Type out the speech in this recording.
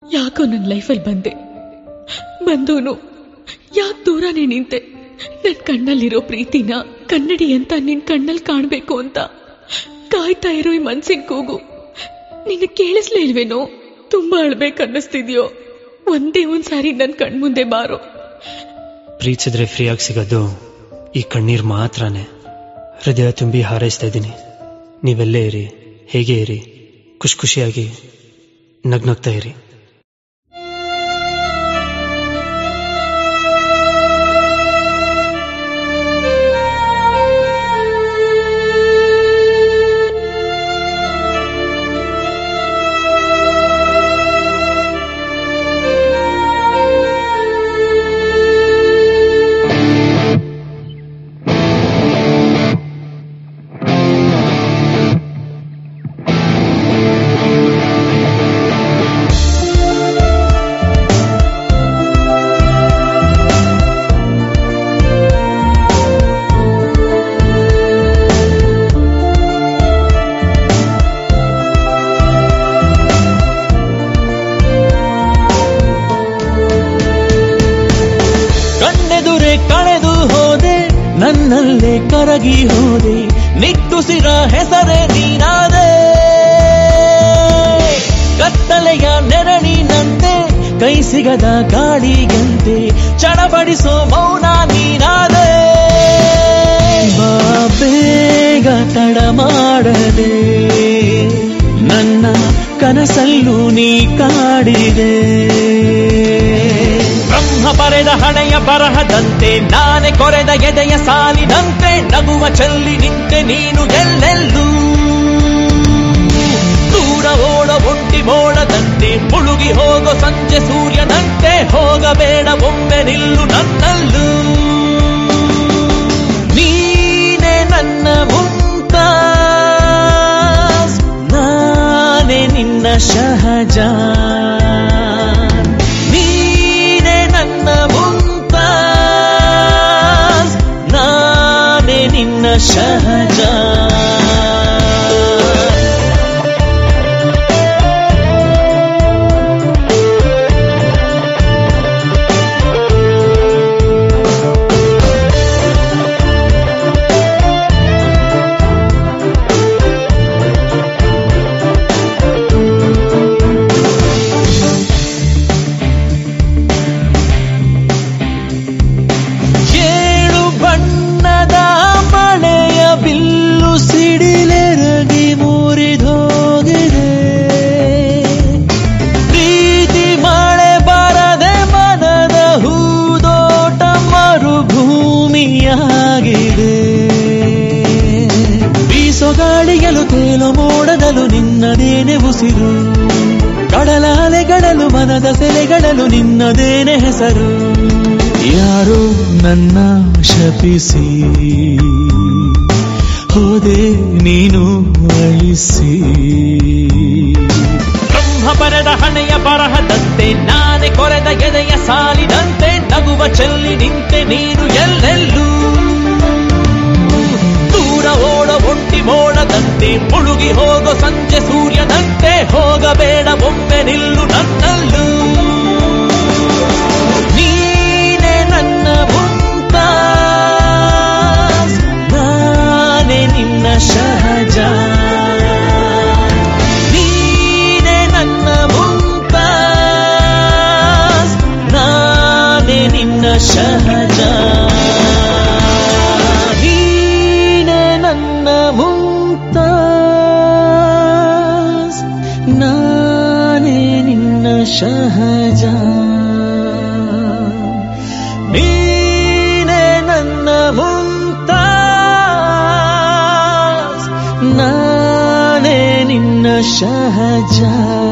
ಯಾಕೋ ನನ್ನ ಲೈಫಲ್ಲಿ ಬಂದೆ ಬಂದೂನು ಯಾಕೆ ದೂರನೇ ನಿಂತೆ ನನ್ನ ಕಣ್ಣಲ್ಲಿರೋ ಪ್ರೀತಿನ ಕನ್ನಡಿ ಅಂತ ನಿನ್ ಕಣ್ಣಲ್ಲಿ ಕಾಣ್ಬೇಕು ಅಂತ ಕಾಯ್ತಾ ಇರೋ ಈ ಮನ್ಸಿನ ಕೂಗು ನಿನ್ನ ಕೇಳಿಸ್ಲೇ ಇಲ್ವೇನೋ ತುಂಬಾ ಅಳ್ಬೇಕನ್ನಿಸ್ತಿದ್ಯೋ ಒಂದೇ ಒಂದ್ಸಾರಿ ನನ್ ಕಣ್ಮುಂದೆ ಬಾರೋ ಪ್ರೀತಿಸಿದ್ರೆ ಫ್ರೀಯಾಗಿ ಸಿಗೋದು ಈ ಕಣ್ಣೀರ್ ಮಾತ್ರನೇ ಹೃದಯ ತುಂಬಿ ಹಾರೈಸ್ತಾ ಇದ್ದೀನಿ ನೀವೆಲ್ಲೇ ಇರಿ ಹೇಗೆ ಇರಿ ಖುಷಿ ಖುಷಿಯಾಗಿ ನಗ್ನಗ್ತಾ ಇರಿ ಕಣ್ಣೆದುರೆ ಕಳೆದು ಹೋದೆ ನನ್ನಲ್ಲೇ ಕರಗಿ ಹೋದೆ ನಿಟ್ಟುಸಿರ ಹೆಸರೇ ನೀನಾದೆ ಕತ್ತಲೆಯ ನೆರಳಿನಂತೆ ಕೈ ಸಿಗದ ಗಾಳಿಗಂತೆ ಚಡಪಡಿಸೋ ಮೌನ ನೀನಾದೆ ಬಾ ಬೇಗ ತಡ ಮಾಡದೆ ನನ್ನ ಕನಸಲ್ಲೂ ನೀ ಕಾಡಿದೆ ಬ್ರಹ್ಮ ಬರೆದ ಹಣೆಯ ಬರಹದಂತೆ ನಾನೇ ಕೊರೆದ ಎದೆಯ ಸಾಲಿನಂತೆ ನಗುವ ಚೆಲ್ಲಿ ನಿಂತೆ ನೀನು ಎಲ್ಲೆಲ್ಲೂ ದೂರ ಓಡ ಒಂಟಿ ಮೋಡದಂತೆ ಮುಳುಗಿ ಹೋಗೋ ಸಂಜೆ ಸೂರ್ಯನಂತೆ ಹೋಗಬೇಡ ಒಮ್ಮೆ ನಿಲ್ಲು ನನ್ನಲ್ಲೂ ನೀನೆ ನನ್ನ ಮುಂತಾಸ್ ನಾನೇ ನಿನ್ನ ಶಹಜಾನ್ ನೀನೆ ನನ್ನ ಮುಂತಾಸ್ ನಾನೇ ನಿನ್ನ ಶಹಜಾನ್ ಏಳು ಬಣ್ಣದ ಮಳೆಯ ಬಿಲ್ಲು ಸಿಡಿಲೆರಗಿ ಮುರಿದೋಗಿದೆ ಪ್ರೀತಿ ಮಳೆ ಬರದೆ ಮನದ ಹೂದೋಟ ಮರುಭೂಮಿಯಾಗಿದೆ ಬೀಸೋ ಗಾಳಿಯಲು ತೇಲು ಮೋಡದಲು ನಿನ್ನದೇನೆ ಉಸಿರು ಕಡಲಾಲೆಗಳಲು ಮನದ ಸೆಲೆಗಳಲು ನಿನ್ನದೇನೆ ಹೆಸರು ಯಾರೋ ನನ್ನ ಶಪಿಸಿ ಹೋದೆ ನೀನು ಅಳಿಸಿ ಬ್ರಹ್ಮ ಬರೆದ ಹಣೆಯ ಬರಹದಂತೆ ನಾನೇ ಕೊರೆದ ಎದೆಯ ಸಾಲಿನಂತೆ ನಗುವ ಚೆಲ್ಲಿ ನಿಂತೆ ನೀನು ಎಲ್ಲೆಲ್ಲೂ ದೂರ ಓಡ ಒಂಟಿ ಮೋಡದಂತೆ ಮುಳುಗಿ ಹೋಗೋ ಸಂಜೆ ಸೂರ್ಯನಂತೆ ಹೋಗಬೇಡ ಒಮ್ಮೆ ನಿಲ್ಲು ನನ್ನಲ್ಲೂ ನೀನೆ ನನ್ನ ಮುಂತಾಸ್ ನಾನೇ ನಿನ್ನ ಶಹಜಾನ್ ನೀನೆ ನನ್ನ ಮುಂತಾಸ್ ನಾನೇ ನಿನ್ನ ಶಹಜಾನ್ ನೀನೆ ನನ್ನ ಮುಂತಾಸ್ ನಾನೇ ನಿನ್ನ ಶಹಜಾನ್ ನೀನೆ ನನ್ನ ಮುಂತಾಸ್ ನಾನೇ ನಿನ್ನ ಶಹಜಾನ್